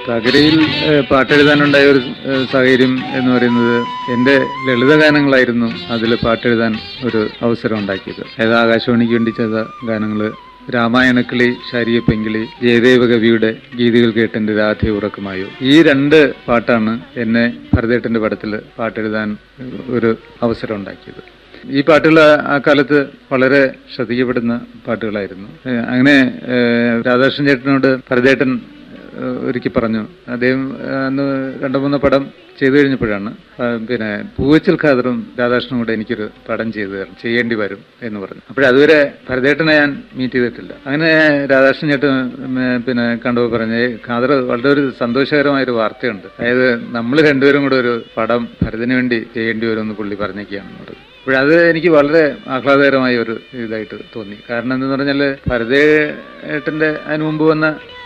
തകരയിൽ ഏഹ്, പാട്ടെഴുതാനുണ്ടായ ഒരു ഏഹ്, സാഹചര്യം എന്ന് പറയുന്നത് എൻ്റെ ലളിതഗാനങ്ങളായിരുന്നു അതിൽ പാട്ടെഴുതാൻ ഒരു അവസരം ഉണ്ടാക്കിയത് അതായത് ആകാശവാണിക്ക് വേണ്ടി ചെയ്ത ഗാനങ്ങൾ രാമായണക്കിളി ശാരിയ പെങ്കിളി ജയദേവ കവിയുടെ ഗീതികൾ കേട്ടെൻ്റെ രാധ ഉറക്കമായോ ഈ രണ്ട് പാട്ടാണ് എന്നെ ഭരതേട്ടൻ്റെ പടത്തിൽ പാട്ടെഴുതാൻ ഒരു അവസരം ഉണ്ടാക്കിയത് ഈ പാട്ടുകൾ ആ കാലത്ത് വളരെ ശ്രദ്ധിക്കപ്പെടുന്ന പാട്ടുകളായിരുന്നു ഏഹ് അങ്ങനെ ഏഹ് രാധാകൃഷ്ണൻ ചേട്ടനോട് ഭരതേട്ടൻ ഏഹ് ഒരിക്കൽ പറഞ്ഞു അദ്ദേഹം ഏഹ് അന്ന് രണ്ടു മൂന്ന് പടം ചെയ്തു കഴിഞ്ഞപ്പോഴാണ് ആ, പിന്നെ പൂവച്ചൽ ഖാദറും രാധാകൃഷ്ണനും കൂടെ എനിക്കൊരു പടം ചെയ്തു തരണം ചെയ്യേണ്ടി വരും എന്ന് പറഞ്ഞു അപ്പോഴതുവരെ ഭരതേട്ടനെ ഞാൻ മീറ്റ് ചെയ്തിട്ടില്ല അങ്ങനെ രാധാകൃഷ്ണൻ ചേട്ടൻ ഉം, പിന്നെ കണ്ടപ്പോൾ പറഞ്ഞ് "ഏയ് ഖാദർ വളരെ ഒരു സന്തോഷകരമായ ഒരു വാർത്തയുണ്ട് അതായത് നമ്മൾ രണ്ടുപേരും കൂടെ ഒരു പടം ഭരതിന് വേണ്ടി ചെയ്യേണ്ടി വരുമെന്ന് പുള്ളി പറഞ്ഞൊക്കെയാണെന്ന് പറഞ്ഞു അപ്പോഴത് എനിക്ക് വളരെ ആഹ്ലാദകരമായ ഒരു ഇതായിട്ട് തോന്നി കാരണം എന്തെന്ന് പറഞ്ഞാൽ ഭരതേട്ടൻ്റെ അതിന് മുമ്പ് വന്ന